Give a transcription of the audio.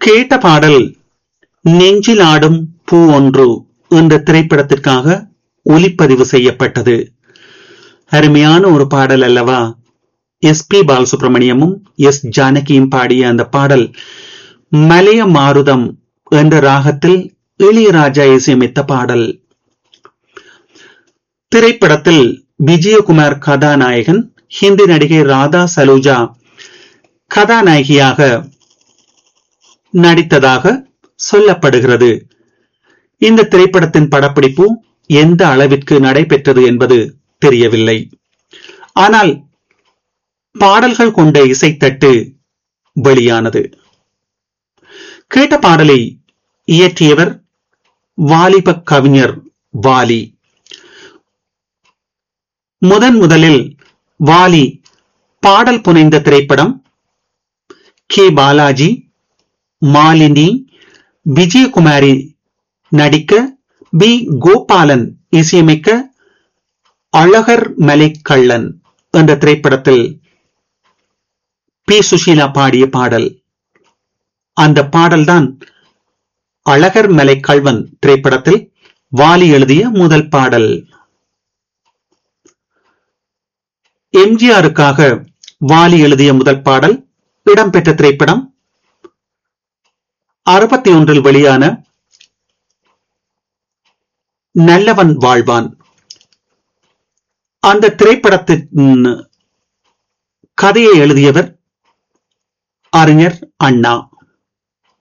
கேட்ட பாடல் நெஞ்சில் ஆடும் பூ ஒன்று என்ற திரைப்படத்திற்காக ஒலிப்பதிவு செய்யப்பட்டது அருமையான ஒரு பாடல் அல்லவா எஸ் பி பாலசுப்ரமணியமும் எஸ் ஜானகியும் பாடிய அந்த பாடல் மலைய மாருதம் என்ற ராகத்தில் இளையராஜா இசையமைத்த பாடல் திரைப்படத்தில் விஜயகுமார் கதாநாயகன் ஹிந்தி நடிகை ராதா சலூஜா கதாநாயகியாக நடித்ததாக சொல்லப்படுகிறது இந்த திரைப்படத்தின் படப்பிடிப்பு எந்த அளவிற்கு நடைபெற்றது என்பது தெரியவில்லை ஆனால் பாடல்கள் கொண்ட இசைத்தட்டு வெளியானது கேட்ட பாடலை இயற்றியவர் வாலிப கவிஞர் வாலி முதன் முதலில் வாலி பாடல் புனைந்த திரைப்படம் கே பாலாஜி மாலினி விஜயகுமாரி நடிக்க பி கோபாலன் இசையமைக்க அழகர் மலை கள்ளன் என்ற திரைப்படத்தில் பி சுஷீலா பாடிய பாடல் அந்த பாடல்தான் அழகர் மலை கல்வன் திரைப்படத்தில் வாலி எழுதிய முதல் பாடல் எம்ஜிஆருக்காக வாலி எழுதிய முதல் பாடல் இடம்பெற்ற திரைப்படம் அறுபத்தி ஒன்றில் வெளியான நல்லவன் வாழ்வான் அந்த திரைப்படத்தின் கதையை எழுதியவர் அறிஞர் அண்ணா